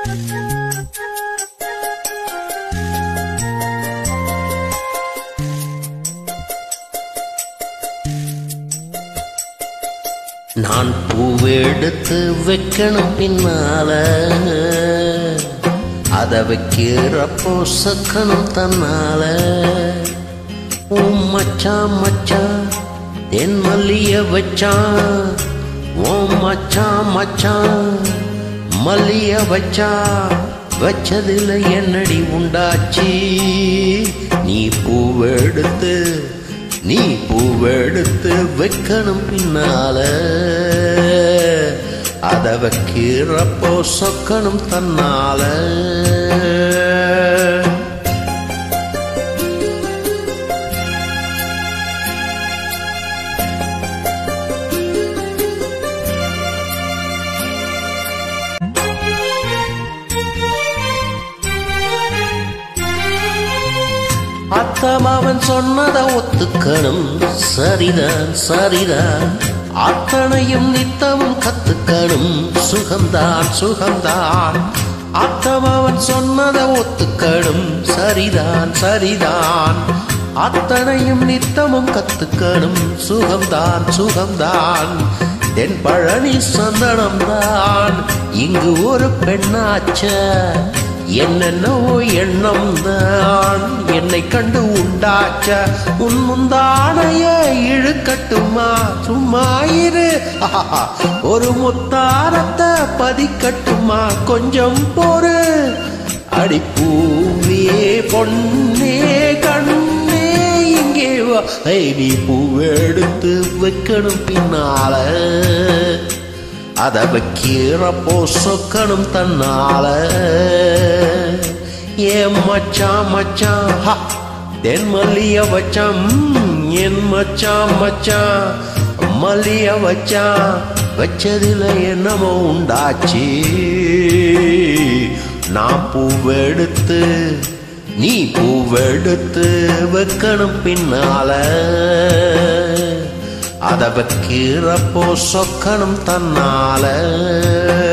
நான் பூவெடுத்து வைக்கணும் பின்னால அத வைக்கிறப்போ சக்கணும் தன்னால உன் மச்சான் மச்சான் தென் மல்லிய வச்சான் ஓ மச்சான் மச்சான் மல்லிய வச்சா வச்சதில் என்னடி உண்டாச்சு நீ பூவெடுத்து நீ பூவெடுத்து வைக்கணும் பின்னால அத வைக்கிறப்போ சொக்கணும் தன்னால அத்தமாவன் சொன்னத ஒத்துக்கணும் சரிதான் சரிதான் அத்தனையும் நித்தமும் கத்துக்கணும் சுகம்தான் சுகம்தான் அத்தமாவன் சொன்னத ஒத்துக்கணும் சரிதான் சரிதான் அத்தனையும் நித்தமும் கத்துக்கணும் சுகம்தான் சுகம்தான் தென் பழனி சந்தனம்தான் இங்கு ஒரு பெண்ணாச்ச என்னென்னவோ எண்ணம் தான் என்னை கண்டு உண்டாச்ச உன் முந்தானைய இழுக்கட்டுமா சும்மா இரு ஆஹா, ஒரு முத்தாரத்தை பதிக்கட்டுமா கொஞ்சம் பொறு அடிப்பூவே பொன்னே கண்ணே இங்கே வா ஐ, நீ பூவெடுத்து வைக்கணும் பின்னால அத வைக்கிறப்போ சொக்கணும் தன்னால ஏன் மச்சான் மச்சான் ஹா, தென் மல்லிய வச்சான் ம், என் மச்சான் மச்சான் மல்லிய வச்சான் வச்சதில் என்னமோ உண்டாச்சு நான் பூவெடுத்து நீ பூவெடுத்து வைக்கணும் பின்னால அத வைக்கிறப்போ சொக்கணும் தன்னால